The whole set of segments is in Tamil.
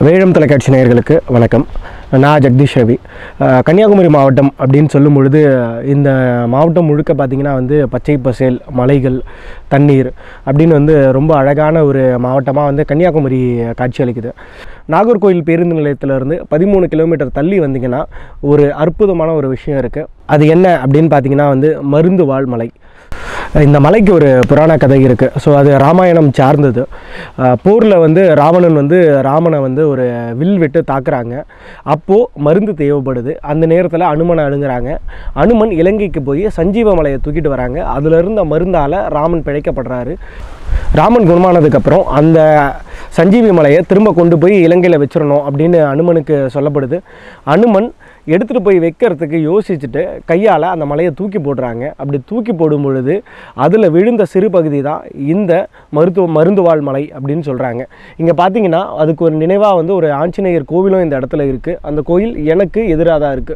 வேழம் தொலைக்காட்சி நேயர்களுக்கு வணக்கம் நான் ஜெகதீஷ் ரவி அஹ், கன்னியாகுமரி மாவட்டம் அப்படின்னு சொல்லும் பொழுது இந்த மாவட்டம் முழுக்க பார்த்திங்கன்னா வந்து பச்சை பசேல் மலைகள் தண்ணீர் அப்படின்னு வந்து ரொம்ப அழகான ஒரு மாவட்டமாக வந்து கன்னியாகுமரி காட்சியளிக்குது நாகர்கோயில் பேருந்து நிலையத்திலிருந்து பதிமூணு கிலோமீட்டர் தள்ளி வந்தீங்கன்னா ஒரு அற்புதமான ஒரு விஷயம் இருக்குது அது என்ன அப்படின்னு பார்த்தீங்கன்னா வந்து மருந்து வாழ் மலை இந்த மலைக்கு ஒரு புராண கதை இருக்குது ஸோ அது ராமாயணம் சார்ந்தது போரில் வந்து ராவணன் வந்து ராமனை வந்து ஒரு வில் விட்டு தாக்குறாங்க அப்போது மருந்து தேவைப்படுது அந்த நேரத்தில் அனுமனை அணுகுறாங்க அனுமன் இலங்கைக்கு போய் சஞ்சீவ மலையை தூக்கிட்டு வராங்க அதில் இருந்த மருந்தால் ராமன் பிழைக்கப்படுறாரு ராமன் குணமானதுக்கப்புறம் அந்த சஞ்சீவி மலையை திரும்ப கொண்டு போய் இலங்கையில் வச்சிடணும் அப்படின்னு அனுமனுக்கு சொல்லப்படுது அனுமன் எடுத்துகிட்டு போய் வைக்கிறதுக்கு யோசிச்சுட்டு கையால் அந்த மலையை தூக்கி போடுறாங்க அப்படி தூக்கி போடும் பொழுது அதில் விழுந்த சிறு பகுதி தான் இந்த மருத்துவ மருந்துவாழ் மலை அப்படின்னு சொல்கிறாங்க இங்கே பார்த்தீங்கன்னா அதுக்கு ஒரு நினைவாக வந்து ஒரு ஆஞ்சநேயர் கோவிலும் இந்த இடத்துல இருக்குது அந்த கோயில் எனக்கு எதிராக தான் இருக்குது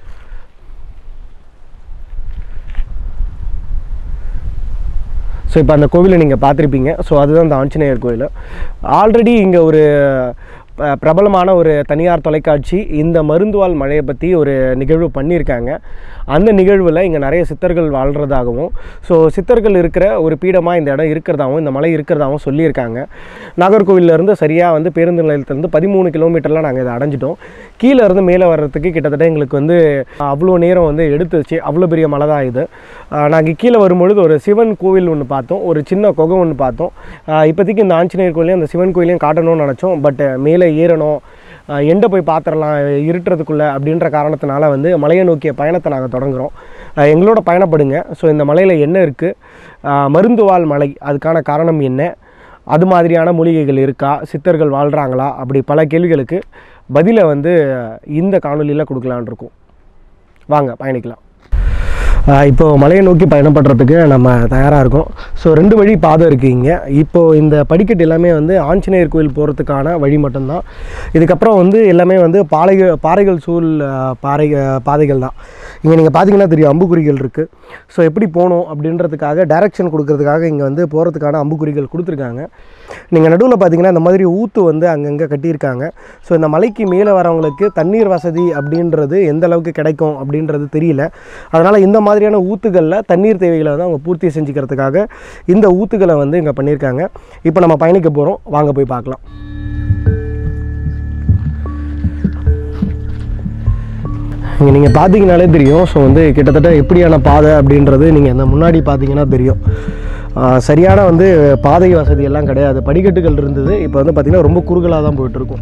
ஸோ இப்போ அந்த கோவிலை நீங்கள் பார்த்துருப்பீங்க ஸோ அதுதான் அந்த ஆஞ்சநேயர் கோயில் ஆல்ரெடி இங்கே ஒரு ப- பிரபலமான ஒரு தனியார் தொலைக்காட்சி இந்த மருந்துவால் மழையை பற்றி ஒரு நிகழ்வு பண்ணியிருக்காங்க அந்த நிகழ்வில் இங்கே நிறைய சித்தர்கள் வாழ்கிறதாகவும் ஸோ சித்தர்கள் இருக்கிற ஒரு பீடமாக இந்த இடம் இருக்கிறதாகவும் இந்த மலை இருக்கிறதாகவும் சொல்லியிருக்காங்க நாகர்கோவிலேருந்து சரியாக வந்து பேருந்து நிலையத்திலேருந்து பதிமூணு கிலோமீட்டர்லாம் நாங்கள் இதை அடைஞ்சிட்டோம் கீழே இருந்து மேலே வர்றதுக்கு கிட்டத்தட்ட எங்களுக்கு வந்து அவ்வளோ நேரம் வந்து எடுத்துச்சு அவ்வளோ பெரிய மலை தான் இது நாங்கள் கீழே வரும்பொழுது ஒரு சிவன் கோவில் ஒன்று பார்த்தோம் ஒரு சின்ன குகை ஒன்று பார்த்தோம் ஆஹ் இப்போதைக்கு இந்த ஆஞ்சநேயர் கோயிலையும் அந்த சிவன் கோயிலையும் காட்டணும்னு நினச்சோம் பட் மேலே ஏறணும் ஆஹ் எண்டை போய் பார்த்துடலாம் இருட்டுறதுக்குள்ளே அப்படின்ற காரணத்தினால வந்து மலையை நோக்கிய பயணத்தை நாங்கள் தொடங்குறோம் ஆஹ் எங்களோட பயணப்படுங்க ஸோ இந்த மலையில் என்ன இருக்குது மருந்துவால் மலை அதுக்கான காரணம் என்ன அது மாதிரியான மூலிகைகள் இருக்கா சித்தர்கள் வாழ்கிறாங்களா அப்படி பல கேள்விகளுக்கு பதிலை வந்து இந்த காணொலியில் கொடுக்கலான்னு இருக்கோம் வாங்க பயணிக்கலாம் ஆஹ் இப்போ மலையை நோக்கி பயணம் பண்ணுறதுக்கு நம்ம தயாராக இருக்கோம் ஸோ ரெண்டு வழி பாதை இருக்குது இங்கே இப்போது இந்த படிக்கட்டு எல்லாமே வந்து ஆஞ்சநேயர் கோயில் போகிறதுக்கான வழி மட்டும்தான் இதுக்கப்புறம் வந்து எல்லாமே வந்து பாறைகள் பாறைகள் சூழ் ஆஹ் பாறை ஆஹ் பாதைகள் தான் இங்கே நீங்கள் பார்த்தீங்கன்னா தெரியும் அம்புக்குறிகள் இருக்குது ஸோ எப்படி போகணும் அப்படின்றதுக்காக டைரக்ஷன் கொடுக்கறதுக்காக இங்கே வந்து போகிறதுக்கான அம்புக்குறிகள் கொடுத்துருக்காங்க நீங்கள் நடுவில் பார்த்தீங்கன்னா இந்த மாதிரி ஊத்து வந்து அங்கங்கே கட்டியிருக்காங்க ஸோ இந்த மலைக்கு மேலே வரவங்களுக்கு தண்ணீர் வசதி அப்படின்றது எந்த அளவுக்கு கிடைக்கும் அப்படின்றது தெரியல அதனால் இந்த மாதிரியான ஊத்துகளில் தண்ணீர் தேவைகளை வந்து அவங்க பூர்த்தி செஞ்சுக்கிறதுக்காக இந்த ஊத்துகளை வந்து இங்கே பண்ணியிருக்காங்க இப்போ நம்ம பயணிக்க போகிறோம் வாங்க போய் பார்க்கலாம் இங்கே நீங்கள் பார்த்தீங்கனாலே தெரியும் ஸோ வந்து கிட்டத்தட்ட எப்படியான பாதை அப்படின்றது நீங்கள் இந்த முன்னாடி பார்த்தீங்கன்னா தெரியும் ஆஹ் சரியான வந்து பாதை வசதி எல்லாம் கிடையாது படிக்கட்டுகள் இருந்தது இப்போ வந்து பார்த்திங்கன்னா ரொம்ப குறுகலாக தான் போயிட்டுருக்கும்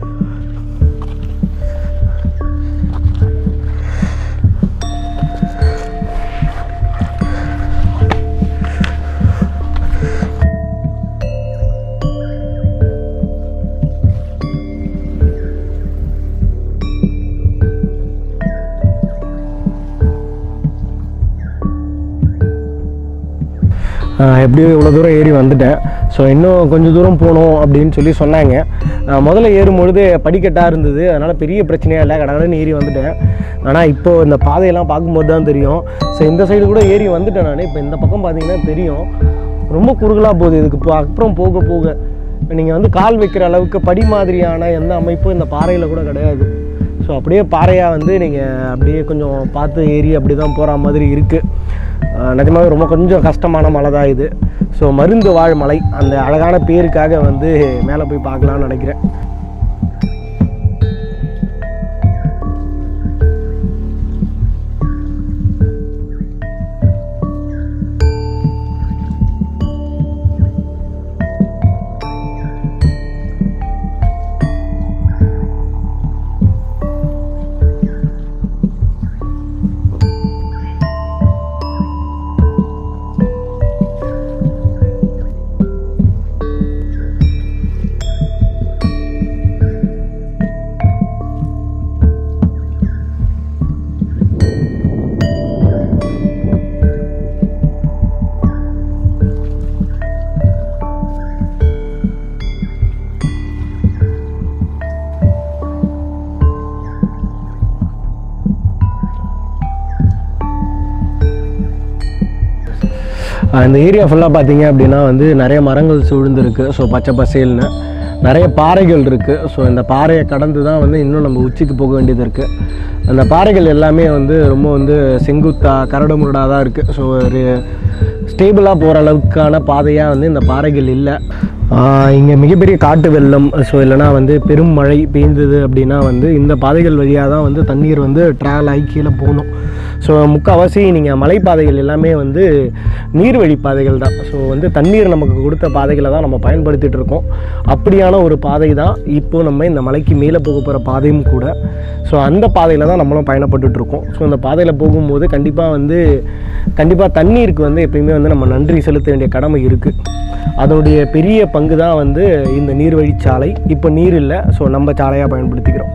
ஆஹ் எப்படியோ இவ்வளோ தூரம் ஏறி வந்துட்டேன் ஸோ இன்னும் கொஞ்சம் தூரம் போகணும் அப்படின்னு சொல்லி சொன்னாங்க ஆஹ் முதல்ல ஏறும்பொழுது படிக்கட்டாக இருந்தது அதனால் பெரிய பிரச்சனையாக இல்லை கடகடன்னு ஏறி வந்துட்டேன் ஆனால் இப்போது இந்த பாதையெல்லாம் பார்க்கும்போது தான் தெரியும் ஸோ இந்த சைடு கூட ஏறி வந்துட்டேன் நான் இப்போ இந்த பக்கம் பார்த்தீங்கன்னா தெரியும் ரொம்ப குறுகலாக போகுது இதுக்கு இப்போ அப்புறம் போக போக நீங்கள் வந்து கால் வைக்கிற அளவுக்கு படி மாதிரியான எந்த அமைப்பும் இந்த பாறையில் கூட கிடையாது ஸோ அப்படியே பாறையாக வந்து நீங்கள் அப்படியே கொஞ்சம் பார்த்து ஏறி அப்படி தான் போகிற மாதிரி இருக்குது நிஜமாவே ரொம்ப கொஞ்சம் கஷ்டமான மலை தான் இது ஸோ மருந்து வாழ் மலை அந்த அழகான பேருக்காக வந்து மேலே போய் பார்க்கலாம்னு நினைக்கிறேன் ஆஹ் இந்த ஏரியா ஃபுல்லாக பார்த்தீங்க அப்படின்னா வந்து நிறைய மரங்கள் சூழ்ந்துருக்கு ஸோ பச்சை பசேல்னு நிறைய பாறைகள் இருக்குது ஸோ இந்த பாறையை கடந்து தான் வந்து இன்னும் நம்ம உச்சிக்கு போக வேண்டியது இருக்குது அந்த பாறைகள் எல்லாமே வந்து ரொம்ப வந்து செங்குத்தா கரடு முரடாக தான் இருக்குது ஸோ ஒரு ஸ்டேபிளாக போகிற அளவுக்கான பாதையாக வந்து இந்த பாறைகள் இல்லை இங்கே மிகப்பெரிய காட்டு வெள்ளம் ஸோ இல்லைனா வந்து பெரும் மழை பெய்ந்தது அப்படின்னா வந்து இந்த பாதைகள் வழியாக தான் வந்து தண்ணீர் வந்து ட்ராவல் ஆகி கீழே போகணும் ஸோ முக்கால்வாசி நீங்கள் மலைப்பாதைகள் எல்லாமே வந்து நீர்வழி பாதைகள் தான் ஸோ வந்து தண்ணீர் நமக்கு கொடுத்த பாதைகளை தான் நம்ம பயன்படுத்திட்டு இருக்கோம் அப்படியான ஒரு பாதை தான் இப்போ நம்ம இந்த மலைக்கு மேலே போக போகிற பாதையும் கூட ஸோ அந்த பாதையில் தான் நம்மளும் பயணப்பட்டுட்டு இருக்கோம் ஸோ அந்த பாதையில் போகும்போது கண்டிப்பாக வந்து கண்டிப்பாக தண்ணீருக்கு வந்து எப்பயுமே வந்து நம்ம நன்றி செலுத்த வேண்டிய கடமை இருக்குது அதோடைய பெரிய பங்கு தான் வந்து இந்த நீர்வழிச்சாலை இப்போ நீர் இல்லை ஸோ நம்ம சாலையாக பயன்படுத்திக்கிறோம்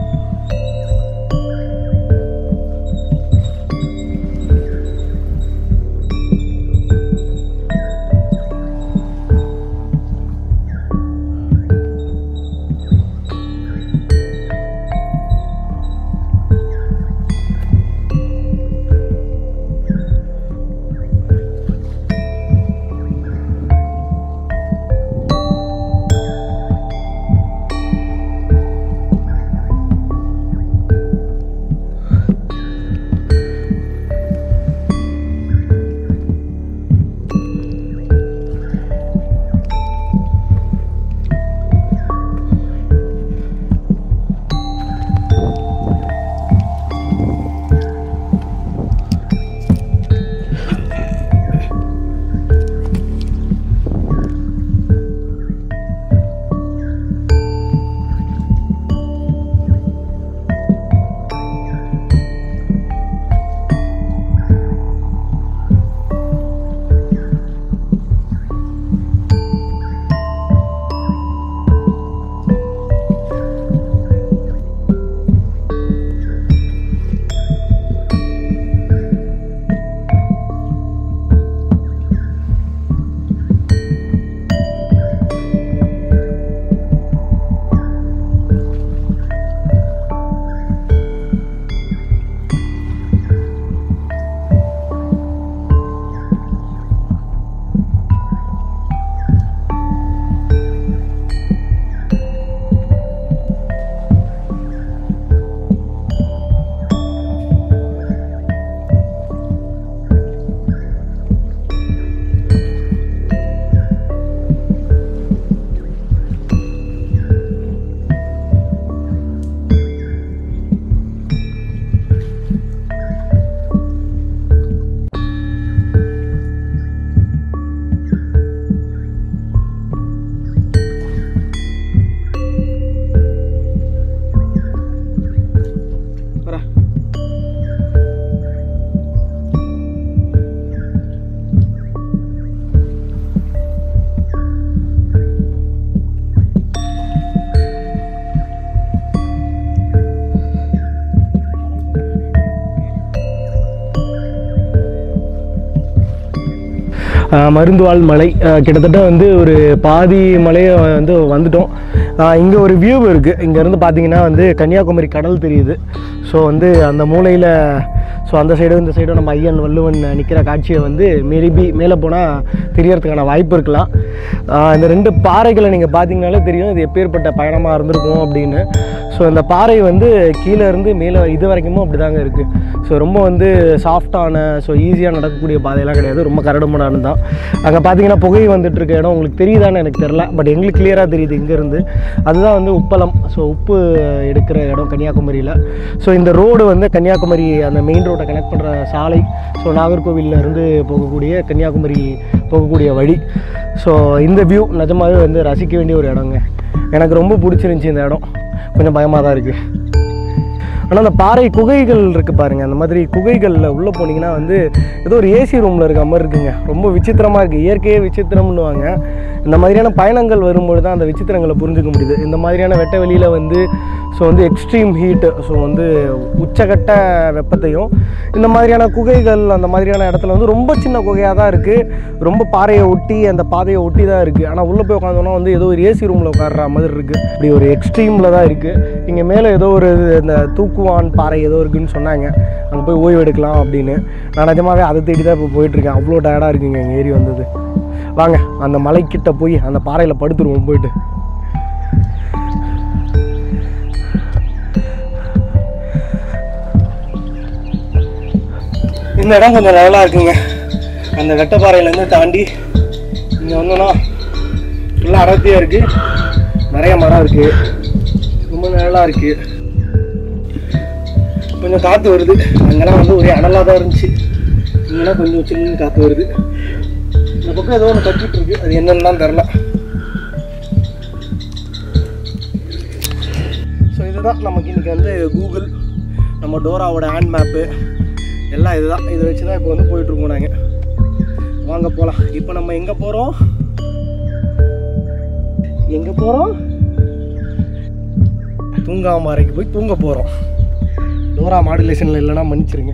ஆஹ் மருந்துவாள் மலை ஆஹ் கிட்டத்தட்ட வந்து ஒரு பாதி மலையை வந்து வந்துட்டோம் இங்கே ஒரு வியூ இருக்குது இங்கேருந்து பார்த்தீங்கன்னா வந்து கன்னியாகுமரி கடல் தெரியுது ஸோ வந்து அந்த மூலையில் ஸோ அந்த சைடும் இந்த சைடும் நம்ம ஐயன் வள்ளுவன் நிற்கிற காட்சியை வந்து மேபி மேலே போனால் தெரியறதுக்கான வாய்ப்பு இருக்கலாம் ஆஹ் இந்த ரெண்டு பாறைகளை நீங்கள் பார்த்தீங்கனாலே தெரியும் இது எப்பேற்பட்ட பயணமாக இருந்திருக்கும் அப்படின்னு ஸோ இந்த பாறை வந்து கீழே இருந்து மேலே இது வரைக்குமும் அப்படி தாங்க இருக்குது ஸோ ரொம்ப வந்து சாஃப்டான ஸோ ஈஸியாக நடக்கக்கூடிய பாதையெல்லாம் கிடையாது ரொம்ப கரடுமுடானு தான் அங்கே பார்த்தீங்கன்னா புகை வந்துட்டு இருக்க இடம் உங்களுக்கு தெரியுதான்னு எனக்கு தெரில பட் எங்களுக்கு கிளியராக தெரியுது இங்கேருந்து அதுதான் வந்து உப்பளம் ஸோ உப்பு எடுக்கிற இடம் கன்னியாகுமரியில் ஸோ இந்த ரோடு வந்து கன்னியாகுமரி அந்த மெயின் ரோட்டை கனெக்ட் பண்ணுற சாலை ஸோ நாகர்கோவில்ல இருந்து போகக்கூடிய கன்னியாகுமரி போகக்கூடிய வழி ஸோ இந்த வியூ நிஜமாவே வந்து ரசிக்க வேண்டிய ஒரு இடங்க எனக்கு ரொம்ப பிடிச்சிருந்துச்சி இந்த இடம் கொஞ்சம் பயமாக தான் இருக்குது ஆனால் அந்த பாறை குகைகள் இருக்குது பாருங்கள் அந்த மாதிரி குகைகளில் உள்ளே போனீங்கன்னா வந்து ஏதோ ஒரு ஏசி ரூமில் இருக்க மாதிரி இருக்குங்க ரொம்ப விசித்திரமாக இருக்குது இயற்கையே விசித்திரம்னுவாங்க இந்த மாதிரியான பயணங்கள் வரும்பொழுது தான் அந்த விசித்திரங்களை புரிஞ்சுக்க முடியுது இந்த மாதிரியான வெட்ட வெளியில் வந்து ஸோ வந்து எக்ஸ்ட்ரீம் ஹீட்டு ஸோ வந்து உச்சகட்ட வெப்பத்தையும் இந்த மாதிரியான குகைகள் அந்த மாதிரியான இடத்துல வந்து ரொம்ப சின்ன குகையாக தான் இருக்குது ரொம்ப பாறையை ஒட்டி அந்த பாதையை ஒட்டி தான் இருக்குது ஆனால் உள்ளே போய் உட்காந்தோன்னா வந்து ஏதோ ஒரு ஏசி ரூமில் உட்கார்ற மாதிரி இருக்குது இப்படி ஒரு எக்ஸ்ட்ரீமில் தான் இருக்குது இங்கே மேலே ஏதோ ஒரு இந்த தூக்குவான் பாறை ஏதோ இருக்குன்னு சொன்னாங்க அங்கே போய் ஓய்வு எடுக்கலாம் அப்படின்னு நான் நிஜமாவே அதை தேடி தான் இப்போ போயிட்டுருக்கேன் அவ்வளோ டயர்டாக இருக்குங்க இங்கே ஏறி வந்தது வாங்க அந்த மலைக்கிட்ட போய் அந்த பாறையில் படுத்துருவோம் போயிட்டு இந்த இடம் கொஞ்சம் நல்லா இருக்குங்க அந்த வெட்டப்பாறையிலேருந்து தாண்டி இங்கே வந்தோன்னா ஃபுல்லாக அடர்த்தியாக இருக்குது நிறைய மரம் இருக்குது ரொம்ப நல்லா இருக்குது கொஞ்சம் காற்று வருது அங்கெல்லாம் வந்து ஒரே அனலாக தான் இருந்துச்சு இங்கெல்லாம் கொஞ்சம் சில்லுன்னு காற்று வருது இந்த பக்கம் ஏதோ ஒன்று கட்டிட்டு இருக்கு அது என்னன்னு தான் தெரில ஸோ இதுதான் நமக்கு இன்னைக்கு வந்து கூகுள் நம்ம டோராவோட ஹேண்ட் மேப்பு எல்லாம் இதுதான் இதை வச்சு தான் இப்போ வந்து போயிட்டுருக்கோம் நாங்கள் வாங்க போகலாம் இப்போ நம்ம எங்கே போகிறோம் எங்கே போகிறோம் தூங்காமறைக்கு போய் தூங்க போகிறோம் டோரா மாடுலேஷனில் இல்லைன்னா மன்னிச்சிருங்க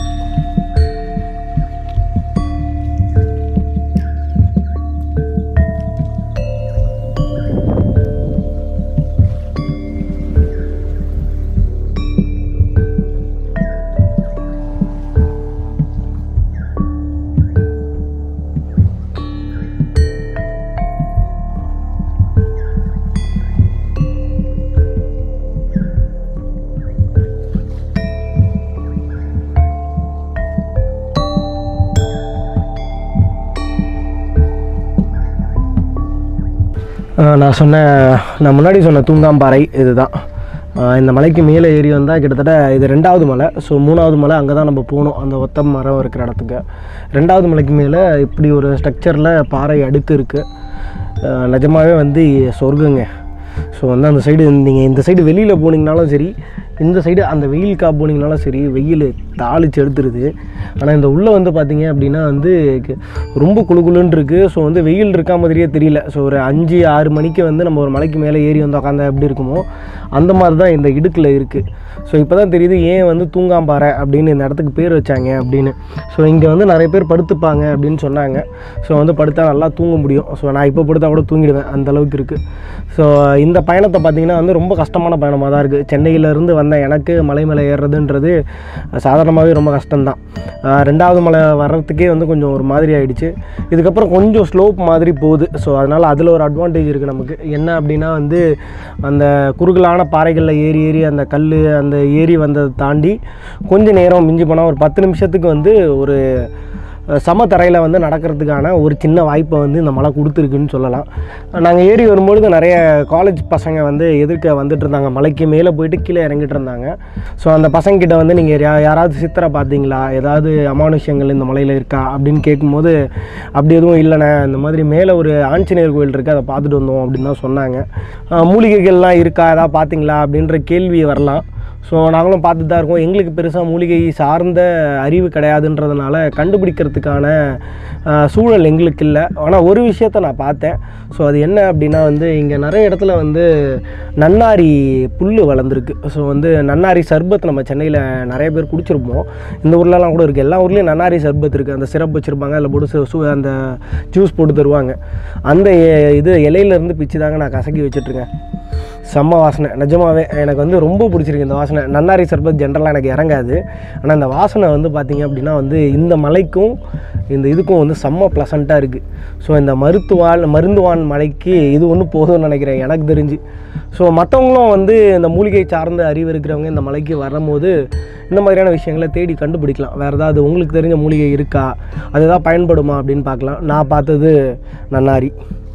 ஆஹ் நான் சொன்ன நான் முன்னாடி சொன்ன தூங்காம்பாறை இதுதான் ஆஹ் இந்த மலைக்கு மேலே ஏறி வந்தால் கிட்டத்தட்ட இது ரெண்டாவது மலை ஸோ மூணாவது மலை அங்கே தான் நம்ம போகணும் அந்த ஒத்த மரம் இருக்கிற இடத்துக்கு ரெண்டாவது மலைக்கு மேலே இப்படி ஒரு ஸ்ட்ரக்சரில் பாறை அடுக்கு இருக்குது நிஜமாகவே வந்து சொர்க்கங்க ஸோ வந்து அந்த சைடு நீங்கள் இந்த சைடு வெளியில் போனீங்கனாலும் சரி இந்த சைடு அந்த வெயிலுக்கா போனீங்கனாலும் சரி வெயில் தாளிச்சு எடுத்துருது ஆனால் இந்த உள்ளே வந்து பார்த்தீங்க அப்படின்னா வந்து க- ரொம்ப குளு குளுன்னு இருக்குது ஸோ வந்து வெயில் இருக்கா மாதிரியே தெரியல ஸோ ஒரு அஞ்சு ஆறு மணிக்கு வந்து நம்ம ஒரு மலைக்கு மேலே ஏறி வந்து உட்காந்தா எப்படி இருக்குமோ அந்த மாதிரி தான் இந்த இடுக்கில் இருக்குது ஸோ இப்போ தான் தெரியுது ஏன் வந்து தூங்காம்பாறை அப்படின்னு இந்த இடத்துக்கு பேர் வச்சாங்க அப்படின்னு ஸோ இங்கே வந்து நிறைய பேர் படுத்துப்பாங்க அப்படின்னு சொன்னாங்க ஸோ வந்து படுத்தா நல்லா தூங்க முடியும் ஸோ நான் இப்போ படுத்தா கூட தூங்கிடுவேன் அந்த அளவுக்கு இருக்குது ஸோ இந்த பயணத்தை பார்த்தீங்கன்னா வந்து ரொம்ப கஷ்டமான பயணமாக தான் இருக்குது சென்னையிலேருந்து வந்த எனக்கு மலை மேலே ஏறுறதுன்றது சாதாரணமாகவே ரொம்ப கஷ்டம்தான் ஆஹ் ரெண்டாவது மலை வர்றதுக்கே வந்து கொஞ்சம் ஒரு மாதிரி ஆயிடுச்சு இதுக்கப்புறம் கொஞ்சம் ஸ்லோப் மாதிரி போகுது ஸோ அதனால் அதில் ஒரு அட்வான்டேஜ் இருக்குது நமக்கு என்ன அப்படின்னா வந்து அந்த குறுகலான பாறைகளில் ஏறி ஏறி அந்த கல் அந்த ஏறி வந்ததை தாண்டி கொஞ்ச நேரம் மிஞ்சி போனால் ஒரு பத்து நிமிஷத்துக்கு வந்து ஒரு அஹ், சமதரையில் வந்து நடக்கிறதுக்கான ஒரு சின்ன வாய்ப்பை வந்து இந்த மலை கொடுத்துருக்குன்னு சொல்லலாம் நாங்கள் ஏறி வரும்பொழுது நிறைய காலேஜ் பசங்க வந்து எதிர்க்க வந்துட்டு இருந்தாங்க மலைக்கு மேலே போயிட்டு கீழே இறங்கிட்டு இருந்தாங்க ஸோ அந்த பசங்கிட்ட வந்து நீங்கள் யா யாராவது சித்திரை பார்த்தீங்களா ஏதாவது அமானுஷ்யங்கள் இந்த மலையில் இருக்கா அப்படின்னு கேட்கும்போது அப்படி எதுவும் இல்லைண்ணே இந்த மாதிரி மேலே ஒரு ஆஞ்சநேயர் கோயில் இருக்குது அதை பார்த்துட்டு வந்தோம் அப்படின்னு தான் சொன்னாங்க அஹ், மூலிகைகள்லாம் இருக்கா ஏதாவது பார்த்தீங்களா அப்படின்ற கேள்வி வரலாம் ஸோ நாங்களும் பார்த்துட்டு தான் இருக்கோம் எங்களுக்கு பெருசாக மூலிகை சார்ந்த அறிவு கிடையாதுன்றதுனால கண்டுபிடிக்கிறதுக்கான ஆஹ், சூழல் எங்களுக்கு இல்லை ஆனால் ஒரு விஷயத்த நான் பார்த்தேன் ஸோ அது என்ன அப்படின்னா வந்து இங்கே நிறைய இடத்துல வந்து நன்னாரி புல் வளர்ந்துருக்கு ஸோ வந்து நன்னாரி சர்பத் நம்ம சென்னையில் நிறைய பேர் குடிச்சிருப்போம் இந்த ஊர்லலாம் கூட இருக்குது எல்லா ஊர்லேயும் நன்னாரி சர்பத் இருக்குது அந்த சிரப் வச்சுருப்பாங்க அதில் போட்டு சு- சு- அந்த ஜூஸ் போட்டு தருவாங்க அந்த எ- இது இலையிலேருந்து பிச்சு தாங்க நான் கசக்கி வச்சிட்ருக்கேன் செம்ம வாசனை நிஜமாவே எனக்கு வந்து ரொம்ப பிடிச்சிருக்கு இந்த வாசனை நன்னாரி சர்பத் ஜென்ரலாக எனக்கு இறங்காது ஆனால் இந்த வாசனை வந்து பார்த்திங்க அப்படின்னா வந்து இந்த மலைக்கும் இந்த இதுக்கும் வந்து செம்ம ப்ளசண்ட்டாக இருக்குது ஸோ இந்த மருத்துவால் மருந்துவான் மலைக்கு இது ஒன்று போதும்னு நினைக்கிறேன் எனக்கு தெரிஞ்சு ஸோ மற்றவங்களும் வந்து இந்த மூலிகை சார்ந்த அறிவு இருக்கிறவங்க இந்த மலைக்கு வரும்போது இந்த மாதிரியான விஷயங்களை தேடி கண்டுபிடிக்கலாம் வேறு ஏதாவது உங்களுக்கு தெரிஞ்ச மூலிகை இருக்கா அது ஏதாவது பயன்படுமா அப்படின்னு பார்க்கலாம் நான் பார்த்தது நன்னாரி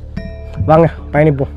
வாங்க பயணிப்போம்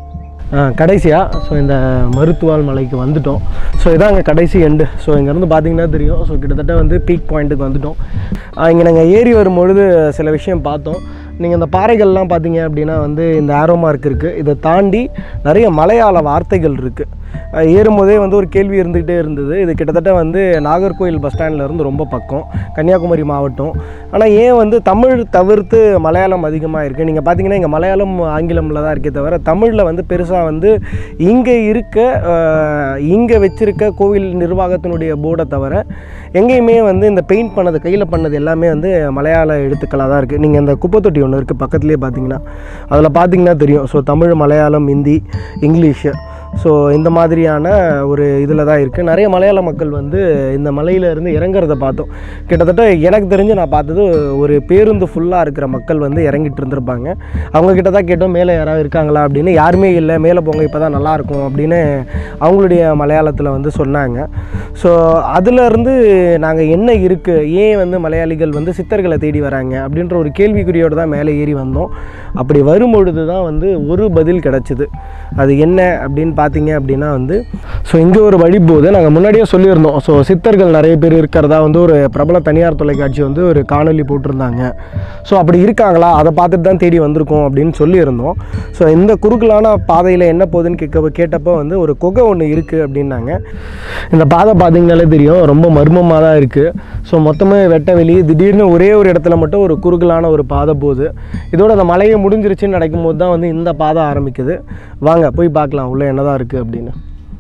கடைசியாக ஸோ இந்த மருத்துவால் மலைக்கு வந்துட்டோம் ஸோ இதான் அங்கே கடைசி எண்டு ஸோ இங்கேருந்து பார்த்தீங்கன்னா தெரியும் ஸோ கிட்டத்தட்ட வந்து பீக் பாயிண்ட்டுக்கு வந்துட்டோம் இங்கே நாங்கள் ஏறி வரும்பொழுது சில விஷயம் பார்த்தோம் நீங்கள் இந்த பாறைகள்லாம் பார்த்தீங்க அப்படின்னா வந்து இந்த ஆரோ மார்க் இருக்குது இதை தாண்டி நிறைய மலையாள வார்த்தைகள் இருக்குது ஏறும்போதே வந்து ஒரு கேள்வி இருந்துக்கிட்டே இருந்தது இது கிட்டத்தட்ட வந்து நாகர்கோயில் பஸ் ஸ்டாண்ட்ல இருந்து ரொம்ப பக்கம் கன்னியாகுமரி மாவட்டம் ஆனால் ஏன் வந்து தமிழ் தவிர்த்து மலையாளம் அதிகமாக இருக்குது நீங்கள் பார்த்தீங்கன்னா இங்கே மலையாளம் ஆங்கிலமில் தான் இருக்கே தவிர தமிழில் வந்து பெருசாக வந்து இங்கே இருக்க இங்கே வச்சிருக்க கோவில் நிர்வாகத்தினுடைய போர்டை தவிர எங்கேயுமே வந்து இந்த பெயிண்ட் பண்ணது கையில் பண்ணது எல்லாமே வந்து மலையாள எழுத்துக்களாக தான் இருக்குது நீங்கள் இந்த குப்பைத்தொட்டி ஒன்று இருக்குது பக்கத்துலேயே பார்த்தீங்கன்னா அதில் பார்த்தீங்கன்னா தெரியும் so Tamil Malayalam Hindi English so இந்த மாதிரியான ஒரு இதில் தான் இருக்குது நிறைய மலையாள மக்கள் வந்து இந்த மலையில இருந்து இறங்குறத பார்த்தோம் கிட்டத்தட்ட எனக்கு தெரிஞ்சு நான் பார்த்தது ஒரு பேருந்து ஃபுல்லாக இருக்கிற மக்கள் வந்து இறங்கிட்டு இருந்திருப்பாங்க அவங்க கிட்ட தான் கேட்டோம் மேலே யாராவது இருக்காங்களா அப்படின்னு யாருமே இல்லை மேலே போங்க இப்போ தான் நல்லாயிருக்கும் அப்படின்னு அவங்களுடைய மலையாளத்தில் வந்து சொன்னாங்க ஸோ அதுலேருந்து நாங்கள் என்ன இருக்குது ஏன் வந்து மலையாளிகள் வந்து சித்தர்களை தேடி வராங்க அப்படின்ற ஒரு கேள்விக்குறியோடு தான் மேலே ஏறி வந்தோம் அப்படி வரும்பொழுது தான் வந்து ஒரு பதில் கிடச்சிது அது என்ன அப்படின்னு பார்த்தீங்க அப்படின்னா வந்து ஸோ இங்கே ஒரு வழி போகுது நாங்கள் முன்னாடியே சொல்லியிருந்தோம் ஸோ சித்தர்கள் நிறைய பேர் இருக்கிறதா வந்து ஒரு பிரபல தனியார் தொலைக்காட்சி வந்து ஒரு காணொளி போட்டிருந்தாங்க ஸோ அப்படி இருக்காங்களா அதை பார்த்துட்டு தான் தேடி வந்திருக்கோம் அப்படின்னு சொல்லியிருந்தோம் ஸோ இந்த குறுக்கலான பாதையில் என்ன போகுதுன்னு கேட்க கேட்டப்போ வந்து ஒரு குகை ஒன்று இருக்குது அப்படின்னாங்க இந்த பாதை பார்த்தீங்கனாலே தெரியும் ரொம்ப மர்மமாக தான் இருக்குது ஸோ மொத்தமே வெட்ட வெளி திடீர்னு ஒரே ஒரு இடத்துல மட்டும் ஒரு குறுகலான ஒரு பாதை போகுது இதோட அந்த மலையை முடிஞ்சிருச்சுன்னு நடக்கும் போது தான் வந்து இந்த பாதை ஆரம்பிக்குது வாங்க போய் பார்க்கலாம் உள்ளே என்னதான் இருக்குது அப்படின்னு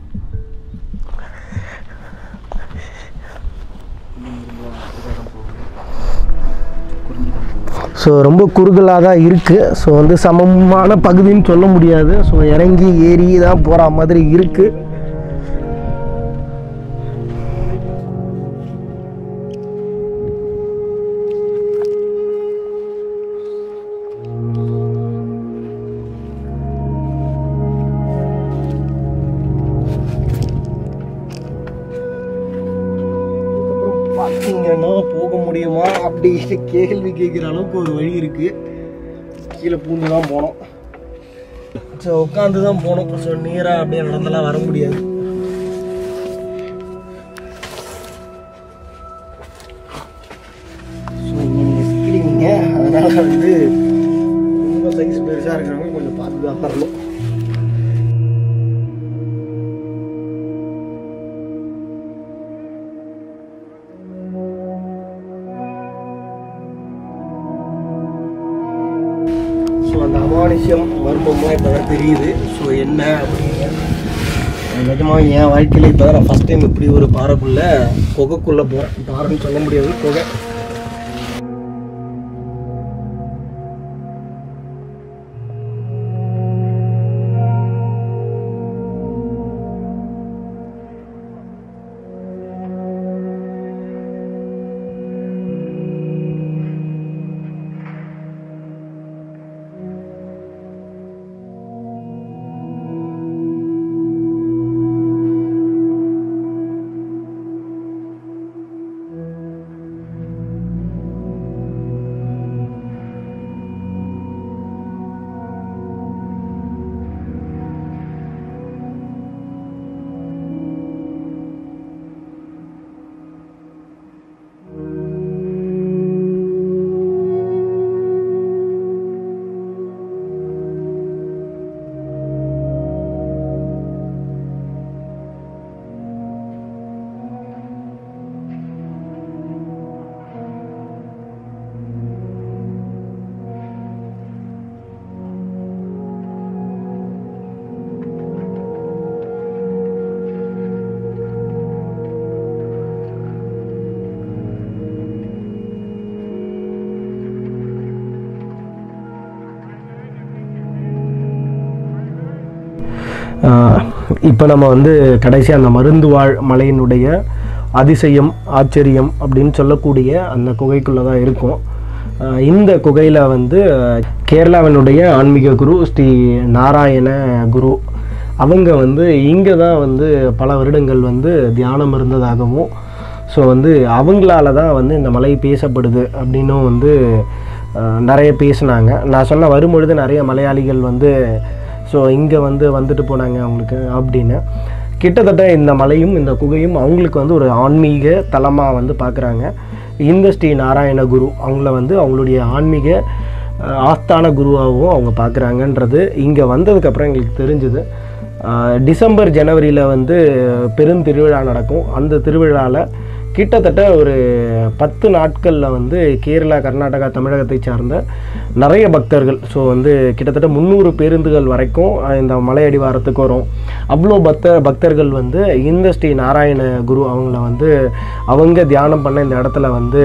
ஸோ ரொம்ப குறுகலாக தான் இருக்குது ஸோ வந்து சமமான பகுதின்னு சொல்ல முடியாது ஸோ இறங்கி ஏறி தான் போகிற மாதிரி இருக்குது பார்த்தீங்கன்னா போக முடியுமா அப்படின்னு கேள்வி கேட்குற அளவுக்கு ஒரு வழி இருக்கு கீழே பூந்து தான் போனோம் ஸோ உட்காந்து தான் போனோம் ஸோ நேராக அப்படியே நடந்தெல்லாம் வர முடியாது ஸோ நீங்கள் சிக்கிறீங்க அதனால வந்து ரொம்ப சைஸ் பெருசாக இருக்கிறவங்க கொஞ்சம் பார்த்து தான் வரணும் ஸோ அந்த அமானுஷ்யம் மர்மமாக இப்போ தான் தெரியுது ஸோ என்ன அப்படின்னு நிஜமாக என் வாழ்க்கையில் இப்போ தான் நான் ஃபஸ்ட் டைம் இப்படி ஒரு பாறைக்குள்ளே குகைக்குள்ளே போகிறேன் பாறைன்னு சொல்ல முடியாது குகை இப்போ நம்ம வந்து கடைசி அந்த மருந்து வாழ் மலையினுடைய அதிசயம் ஆச்சரியம் அப்படின்னு சொல்லக்கூடிய அந்த குகைக்குள்ளே தான் இருக்கும் ஆஹ் இந்த குகையில் வந்து கேரளாவினுடைய ஆன்மீக குரு ஸ்ரீ நாராயண குரு அவங்க வந்து இங்கே தான் வந்து பல வருடங்கள் வந்து தியானம் இருந்ததாகவும் ஸோ வந்து அவங்களால தான் வந்து இந்த மலை பேசப்படுது அப்படின்னும் வந்து ஆஹ் நிறைய பேசுனாங்க நான் சொன்ன வரும்பொழுது நிறைய மலையாளிகள் வந்து ஸோ இங்கே வந்து வந்துட்டு போனாங்க அவங்களுக்கு அப்படின்னு கிட்டத்தட்ட இந்த மலையும் இந்த குகையும் அவங்களுக்கு வந்து ஒரு ஆன்மீக தலமாக வந்து பார்க்குறாங்க இந்த ஸ்ரீ நாராயண குரு அவங்கள வந்து அவங்களுடைய ஆன்மீக அஹ், ஆஸ்தான குருவாகவும் அவங்க பார்க்குறாங்கன்றது இங்கே வந்ததுக்கப்புறம் எங்களுக்கு தெரிஞ்சுது அஹ், டிசம்பர் ஜனவரியில் வந்து பெருந்திருவிழா நடக்கும் அந்த திருவிழாவில் கிட்டத்தட்ட ஒரு பத்து நாட்களில் வந்து கேரளா கர்நாடகா தமிழகத்தை சார்ந்த நிறைய பக்தர்கள் ஸோ வந்து கிட்டத்தட்ட முந்நூறு பேருந்துகள் வரைக்கும் அஹ், இந்த மலையடிவாரத்துக்கு வரும் அவ்வளோ பக்த பக்தர்கள் வந்து இந்த ஸ்ரீ நாராயண குரு அவங்கள வந்து அவங்க தியானம் பண்ண இந்த இடத்துல வந்து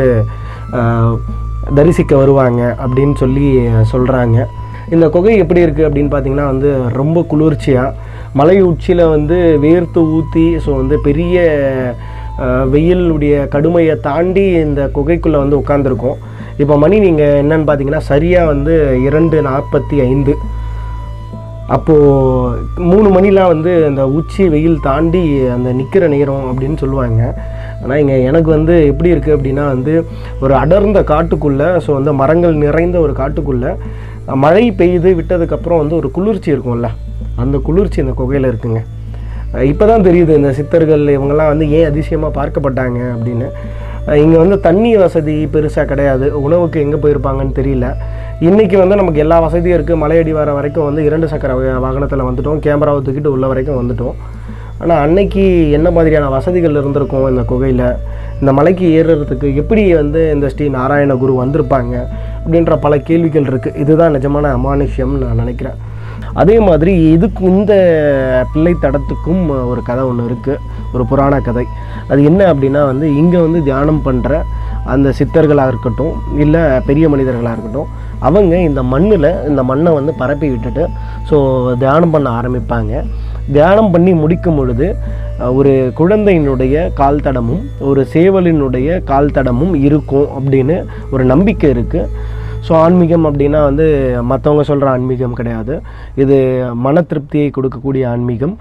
அஹ், தரிசிக்க வருவாங்க அப்படின்னு சொல்லி சொல்கிறாங்க இந்த குகை எப்படி இருக்குது அப்படின்னு பார்த்தீங்கன்னா வந்து ரொம்ப குளிர்ச்சியாக மலை உச்சியில் வந்து வேர்த்து ஊற்றி ஸோ வந்து பெரிய அஹ், வெயிலுடைய கடுமையை தாண்டி இந்த குகைக்குள்ளே வந்து உட்காந்துருக்கோம் இப்போ மணி நீங்கள் என்னன்னு பார்த்தீங்கன்னா சரியாக வந்து இரண்டு நாற்பத்தி ஐந்து அப்போது மூணு மணிலாம் வந்து அந்த உச்சி வெயில் தாண்டி அந்த நிற்கிற நேரம் அப்படின்னு சொல்லுவாங்க ஆனால் இங்கே எனக்கு வந்து எப்படி இருக்குது அப்படின்னா வந்து ஒரு அடர்ந்த காட்டுக்குள்ளே ஸோ வந்து மரங்கள் நிறைந்த ஒரு காட்டுக்குள்ளே மழை பெய்து விட்டதுக்கப்புறம் வந்து ஒரு குளிர்ச்சி இருக்கும்ல அந்த குளிர்ச்சி இந்த குகையில் இருக்குங்க இப்போ தான் தெரியுது இந்த சித்தர்கள் இவங்கெல்லாம் வந்து ஏன் அதிசயமாக பார்க்கப்பட்டாங்க அப்படின்னு இங்கே வந்து தண்ணி வசதி பெருசாக கிடையாது உணவுக்கு எங்கே போயிருப்பாங்கன்னு தெரியல இன்றைக்கி வந்து நமக்கு எல்லா வசதியும் இருக்குது மலையடி வர வரைக்கும் வந்து இரண்டு சக்கர வாகனத்தில் வந்துட்டோம் கேமராவை தூக்கிட்டு உள்ள வரைக்கும் வந்துட்டோம் ஆனால் அன்னைக்கு என்ன மாதிரியான வசதிகள் இருந்திருக்கும் இந்த குகையில் இந்த மலைக்கு ஏறுறதுக்கு எப்படி வந்து இந்த ஸ்ரீ நாராயண குரு வந்திருப்பாங்க அப்படின்ற பல கேள்விகள் இருக்குது இதுதான் நிஜமான அமானுஷ்யம்னு நான் நினைக்கிறேன் அதே மாதிரி இதுக்கு இந்த பிள்ளை தடத்துக்கும் ஒரு கதை ஒன்று இருக்குது ஒரு புராண கதை அது என்ன அப்படின்னா வந்து இங்கே வந்து தியானம் பண்ணுற அந்த சித்தர்களாக இருக்கட்டும் இல்லை பெரிய மனிதர்களாக இருக்கட்டும் அவங்க இந்த மண்ணில் இந்த மண்ணை வந்து பரப்பி விட்டுட்டு ஸோ தியானம் பண்ண ஆரம்பிப்பாங்க தியானம் பண்ணி முடிக்கும் பொழுது அஹ், ஒரு குழந்தையினுடைய கால் தடமும் ஒரு சேவலினுடைய கால் தடமும் இருக்கும் அப்படின்னு ஒரு நம்பிக்கை இருக்குது ஸோ ஆன்மீகம் அப்படின்னா வந்து மற்றவங்க சொல்கிற ஆன்மீகம் கிடையாது இது மன திருப்தியை கொடுக்கக்கூடிய ஆன்மீகம்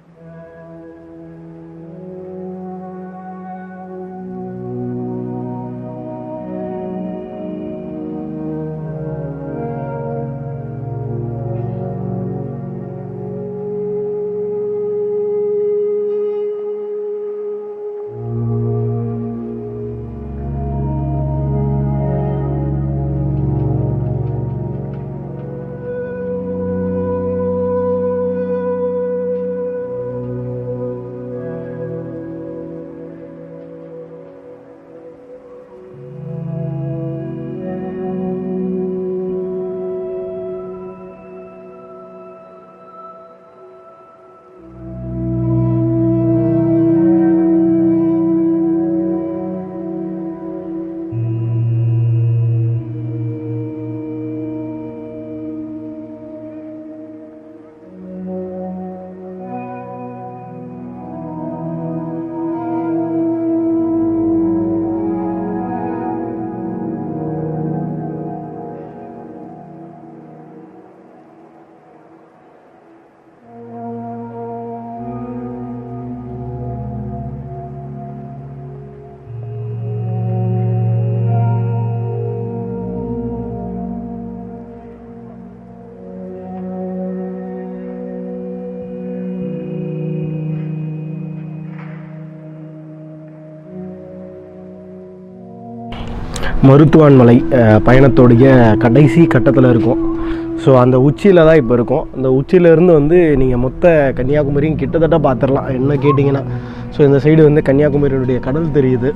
மருத்துவான் மலை அஹ், பயணத்தோடைய கடைசி கட்டத்தில் இருக்கும் ஸோ அந்த உச்சியில் தான் இப்போ இருக்கும் அந்த உச்சியிலேருந்து வந்து நீங்கள் மொத்த கன்னியாகுமரியும் கிட்டத்தட்ட பார்த்துடலாம் என்ன கேட்டிங்கன்னா ஸோ இந்த சைடு வந்து கன்னியாகுமரியினுடைய கடல் தெரியுது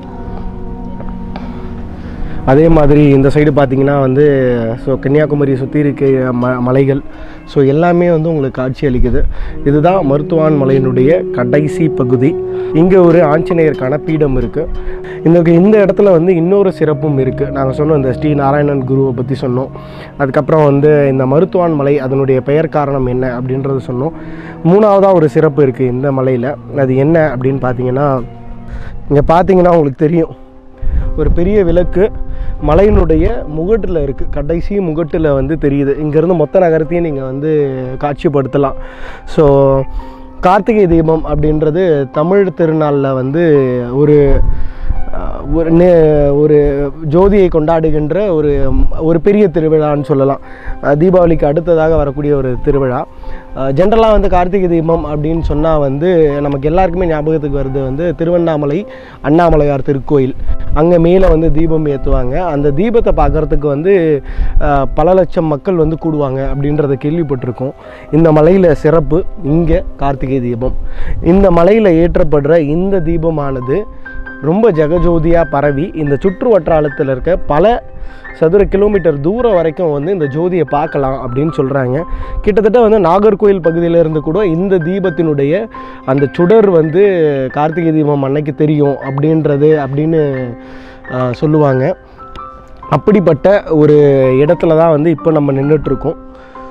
அதே மாதிரி இந்த சைடு பார்த்தீங்கன்னா வந்து ஸோ கன்னியாகுமரி சுற்றி இருக்க ம மலைகள் ஸோ எல்லாமே வந்து உங்களுக்கு காட்சி அளிக்குது இதுதான் மருத்துவான் மலையினுடைய கடைசி பகுதி இங்கே ஒரு ஆஞ்சநேயருக்கான பீடம் இருக்குது இந்த இந்த இடத்துல வந்து இன்னொரு சிறப்பும் இருக்குது நாங்கள் சொன்னோம் இந்த ஸ்ரீ நாராயணன் குருவை பற்றி சொன்னோம் அதுக்கப்புறம் வந்து இந்த மருத்துவான் மலை அதனுடைய பெயர் காரணம் என்ன அப்படின்றது சொன்னோம் மூணாவதாக ஒரு சிறப்பு இருக்குது இந்த மலையில் அது என்ன அப்படின்னு பார்த்தீங்கன்னா இங்கே பார்த்தீங்கன்னா உங்களுக்கு தெரியும் ஒரு பெரிய விளக்கு மலையினுடைய முகட்டில் இருக்குது கடைசி முகட்டில் வந்து தெரியுது இங்கேருந்து மொத்த நகரத்தையும் நீங்கள் வந்து காட்சிப்படுத்தலாம் ஸோ கார்த்திகை தீபம் அப்படின்றது தமிழ் திருநாளில் வந்து ஒரு அஹ், ஒரு நே ஒரு ஜோதியை கொண்டாடுகின்ற ஒரு ஒரு பெரிய திருவிழான்னு சொல்லலாம் அஹ், தீபாவளிக்கு அடுத்ததாக வரக்கூடிய ஒரு திருவிழா ஜென்ரலாக வந்து கார்த்திகை தீபம் அப்படின்னு சொன்னால் வந்து நமக்கு எல்லாருக்குமே ஞாபகத்துக்கு வருது வந்து திருவண்ணாமலை அண்ணாமலையார் திருக்கோயில் அங்கே மேலே வந்து தீபம் ஏற்றுவாங்க அந்த தீபத்தை பார்க்குறதுக்கு வந்து அஹ், பல லட்சம் மக்கள் வந்து கூடுவாங்க அப்படின்றத கேள்விப்பட்டிருக்கோம் இந்த மலையில் சிறப்பு இங்கே கார்த்திகை தீபம் இந்த மலையில் ஏற்றப்படுற இந்த தீபமானது ரொம்ப ஜெகஜோதியாக பரவி இந்த சுற்று வட்டாரத்தில் இருக்க பல சதுர கிலோமீட்டர் தூரம் வரைக்கும் வந்து இந்த ஜோதியை பார்க்கலாம் அப்படின்னு சொல்கிறாங்க கிட்டத்தட்ட வந்து நாகர்கோயில் பகுதியில இருந்து கூட இந்த தீபத்தினுடைய அந்த சுடர் வந்து கார்த்திகை தீபம் அன்னைக்கு தெரியும் அப்படின்றது அப்படின்னு ஆஹ், சொல்லுவாங்க அப்படிப்பட்ட ஒரு இடத்துல தான் வந்து இப்போ நம்ம நின்றுட்டுருக்கோம்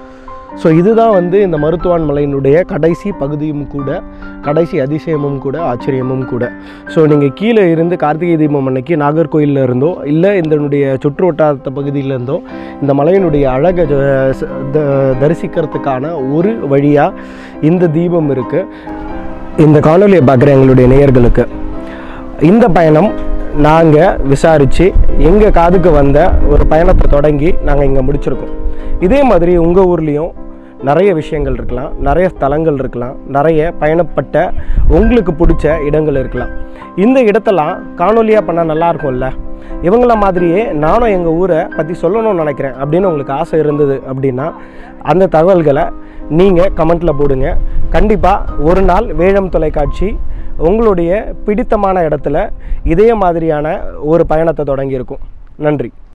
ஸோ இதுதான் வந்து இந்த மருத்துவான் மலையினுடைய கடைசி பகுதியும் கூட கடைசி அதிசயமும் கூட ஆச்சரியமும் கூட ஸோ நீங்கள் கீழே இருந்து கார்த்திகை தீபம் அன்னைக்கு நாகர்கோயிலில் இருந்தோ இல்லை இதனுடைய சுற்று வட்டாரத்த பகுதியில இருந்தோ இந்த மலையினுடைய அழகை ஜ- ச- த- தரிசிக்கிறதுக்கான ஒரு வழியாக இந்த தீபம் இருக்குது இந்த காணொலியை பார்க்குற எங்களுடைய நேயர்களுக்கு இந்த பயணம் நாங்கள் விசாரித்து எங்கள் காதுக்கு வந்த ஒரு பயணத்தை தொடங்கி நாங்கள் இங்கே முடிச்சிருக்கோம் இதே மாதிரி உங்கள் ஊர்லேயும் நிறைய விஷயங்கள் இருக்கலாம் நிறைய ஸ்தலங்கள் இருக்கலாம் நிறைய பயணப்பட்ட உங்களுக்கு பிடிச்ச இடங்கள் இருக்கலாம் இந்த இடத்தெல்லாம் காணொலியாக பண்ணால் நல்லா இருக்கும்ல இவங்கள மாதிரியே நானும் எங்கள் ஊரை பற்றி சொல்லணும்னு நினைக்கிறேன் அப்படின்னு உங்களுக்கு ஆசை இருந்தது அப்படின்னா அந்த தகவல்களை நீங்கள் கமெண்ட்டில் போடுங்க கண்டிப்பாக ஒரு நாள் வேழம் தொலைக்காட்சி உங்களுடைய பிடித்தமான இடத்துல இதே மாதிரியான ஒரு பயணத்தை தொடங்கியிருக்கும் நன்றி